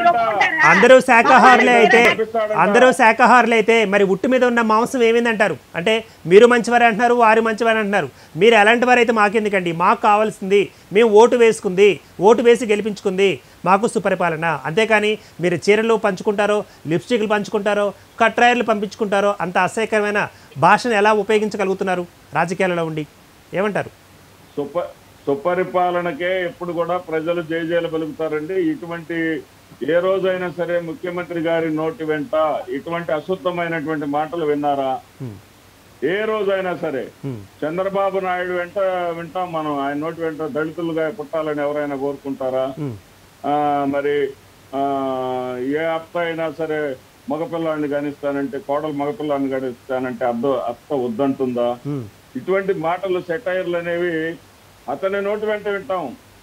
ఒప్పుకుంటారా? అందరూ శాకాహారులే అయితే ఒప్పుకుంటారా? అందరూ శాకాహారులే అయితే మరి ఉట్టు మీద ఉన్న మాంసం ఏమైందంటారు అంటే మీరు మంచివారు అంటున్నారు వారు మంచివారు అంటున్నారు మీరు ఎలాంటి వారు అయితే మాకెందుకండి మాకు కావాల్సింది మేము ఓటు వేసుకుంది ఓటు వేసి గెలిపించుకుంది మాకు సుపరిపాలన అంతేకాని మీరు చీరలు పంచుకుంటారో లిప్స్టిక్లు పంచుకుంటారో కట్రాయర్లు పంపించుకుంటారో అంత అసహ్యకరమైన భాషను ఎలా ఉపయోగించగలుగుతున్నారు రాజకీయాలలో ఉండి ఏమంటారు సుప సుపరిపాలనకే ఎప్పుడు కూడా ప్రజలు జయజయలు పలుకుతారండి ఇటువంటి ఏ రోజైనా సరే ముఖ్యమంత్రి గారి నోటి వెంట ఇటువంటి అశుద్ధమైనటువంటి మాటలు విన్నారా ఏ రోజైనా సరే హ్మ్. చంద్రబాబు నాయుడు వెంట వింటాం మనం ఆయన నోటి వెంట దళితులుగా పుట్టాలని ఎవరైనా కోరుకుంటారా హ్మ్. ఆ, మరి ఆ, ఏ అత్త అయినా సరే మగపిల్లాన్ని గణిస్తానంటే కోడలు మగపిల్లాన్ని గణిస్తానంటే అద్ద అత్త వద్దంటుందా హ్మ్. ఇటువంటి మాటలు సెటైర్లు అనేవి అతని నోటి వెంట వింటాం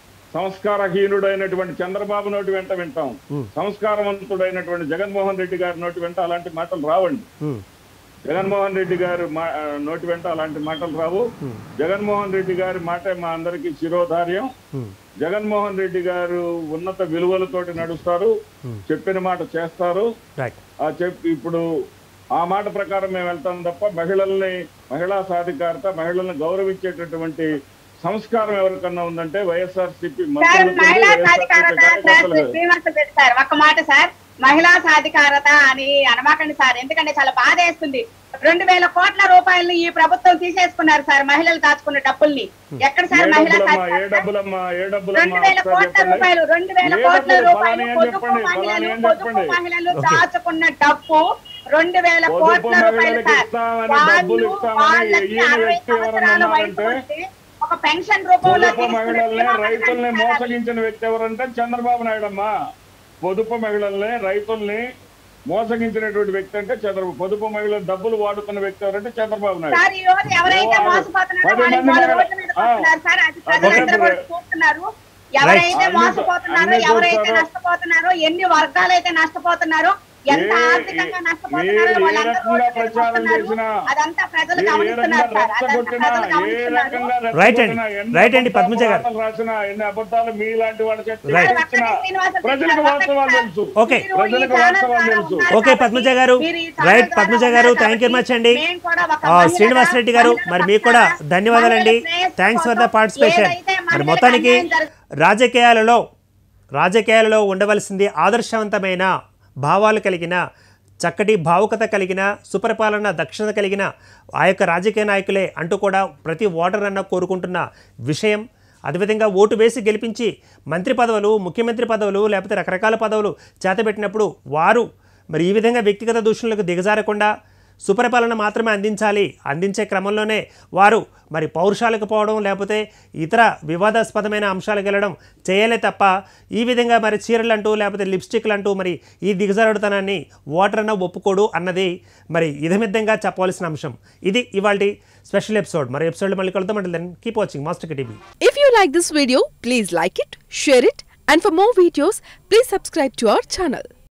సంస్కారహీనుడైనటువంటి చంద్రబాబు నోటి వెంట వింటాం Hmm. సంస్కారవంతుడైనటువంటి జగన్మోహన్ రెడ్డి గారి నోటి వెంట అలాంటి మాటలు రావండి హ్మ్. జగన్మోహన్ రెడ్డి గారి మా ఆ, నోటి వెంట అలాంటి మాటలు రావు Hmm. జగన్మోహన్ రెడ్డి గారి మాటే మా అందరికీ శిరోధార్యం హ్మ్. జగన్మోహన్ రెడ్డి గారు ఉన్నత విలువలతోటి నడుస్తారు Hmm. చెప్పిన మాట చేస్తారు రైట్ ఆ చెప్పి ఇప్పుడు ఆ మాట ప్రకారం మేము వెళ్తాం తప్ప మహిళల్ని మహిళా సాధికారత మహిళల్ని గౌరవించేటటువంటి సంస్కారం ఎవరికన్నా ఉందంటే వైఎస్ఆర్ సిపి సార్ మహిళా సాధికారత సార్ శ్రీనివాస రెడ్డి సార్ ఒక్క మాట సార్ మహిళా సాధికారత అని అనమాకండి సార్ ఎందుకంటే చాలా బాధ వేస్తుంది రెండు వేల కోట్ల రూపాయలు ఈ ప్రభుత్వం తీసేసుకున్నారు సార్ మహిళలు దాచుకున్న డబ్బుల్ని ఎక్కడ సార్ ఏ మహిళా డబ్బులమ్మా ఏ సాధికారత డబ్బులమ్మా ఏ రెండు డబ్బులమ్మా వేల ఒకసారి కోట్ల చెప్పండి. రూపాయలు రెండు వేల ఏ కోట్ల డబ్బులు? రూపాయలు ఫలానా ఏం పొదుపు చెప్పండి, ఫలానా మహిళలు ఏం పొదుపు చెప్పండి. మహిళలు ఓకే. దాచుకున్న డబ్బు రెండు వేల పొదుపు కోట్ల రూపాయలు మహిళలకు సార్ ఇస్తామని డబ్బులు వాళ్ళు ఇస్తామని వాళ్ళకి ఈయన అరవై వ్యక్తి ఎవరన్నా సంవత్సరాల వయసు ఉన్నారంటే ఉంటే ఒక పెన్షన్ రూపంలో పొదుపు తీసుకునే మహిళల్ని బీమా రైతుల్ని పథకాన్ని మోసగించిన వ్యక్తి ఎవరంటే చంద్రబాబు నాయుడు అమ్మా పొదుపు మహిళల్ని రైతుల్ని మోసగించినటువంటి వ్యక్తి అంటే చంద్రబాబు పొదుపు మహిళల డబ్బులు వాడుకున్న వ్యక్తి ఎవరంటే చంద్రబాబు నాయుడు సార్ ఈ రోజు ఎవరైతే ఓ, మోసపోతున్నారో పది వాళ్ళకి మంది వాళ్ళ మహిళ- రోడ్ల మీదకి వస్తున్నారు సార్ అది ప్రజలందరూ ఓకే. కూడా చూస్తున్నారు ఎవరైతే అన్ని- మోసపోతున్నారో అన్ని ఎవరైతే చూస్తారు. నష్టపోతున్నారో ఎన్ని వర్గాలైతే నష్టపోతున్నారో ఎంత ఏ- ఆర్థికంగా ఏ- నష్టపోతున్నారో ఏ వాళ్ళందరూ రకంగా రోడ్ల మీదకి ప్రచారం వస్తున్నారు. చేసినా, అదంతా ప్రజలు ఏ గమనిస్తున్నారు రకంగా సార్ అదంతా రెచ్చగొట్టినా, ప్రజలు ఏ గమనిస్తున్నారు రకంగా రైట్ అండి. రెచ్చగొట్టినా, ఎన్ని రైట్ అండి, అబద్ధాలు పద్మజ గారు. వార్తలు రాసినా ఎన్ని అబద్ధాలు మీలాంటి వాళ్ళ చేత రైట్. చెప్పించినా, ప్రజలకు వాస్తవాలు తెలుసు ఓకే. మీరు ఈ ప్రజలకు ఛానల్ వాస్తవాలు ద్వారా తెలుసు ఉన్నారు ఓకే, కాబట్టి పద్మజ గారు. మీరు ఈ ఛానల్ రైట్, ద్వారా పద్మజ గారు, ఉన్నారు థ్యాంక్ యూ వెరీ మచ్ అండి. మేము కూడా ఒక ఆ, మహిళగా, శ్రీనివాస్ రెడ్డి గారు మహిళల మరి మీకు కూడా పక్షాన ధన్యవాదాలండి మహిళల శ్రేయస్సు థ్యాంక్స్ ఫర్ ద కోసం పార్టిసిపేషన్ ఏదైతే మరి మహిళలకు మొత్తానికి అన్యాయం జరుగుతుందో రాజకీయాలలో రాజకీయాలలో ఉండవలసింది ఆదర్శవంతమైన భావాలు కలిగిన చక్కటి భావుకత కలిగిన సుపరిపాలన దక్షత కలిగిన ఆ యొక్క రాజకీయ నాయకులే అంటూ కూడా ప్రతి ఓటర్ అన్న కోరుకుంటున్న విషయం అదేవిధంగా ఓటు వేసి గెలిపించి మంత్రి పదవులు ముఖ్యమంత్రి పదవులు లేకపోతే రకరకాల పదవులు చేతబెట్టినప్పుడు వారు మరి ఈ విధంగా వ్యక్తిగత దూషణలకు దిగజారకుండా సుపరిపాలన మాత్రమే అందించాలి అందించే క్రమంలోనే వారు మరి పౌరుషాలకు పోవడం లేకపోతే ఇతర వివాదాస్పదమైన అంశాలకు వెళ్ళడం చేయలే తప్ప ఈ విధంగా మరి చీరలు అంటూ లేకపోతే లిప్స్టిక్లు అంటూ మరి ఈ దిగజారుడుతనాన్ని ఓటర్ అన్న ఒప్పుకోడు అన్నది మరి ఇదమిద్దంగా చెప్పవలసిన అంశం ఇది ఇవాళ స్పెషల్ ఎపిసోడ్ మరి ఎపిసోడ్లో మళ్ళీ కలుద్దాం అంటే then keep watching master TV If you like this video, please like it, share it, and for more videos, please subscribe to our channel.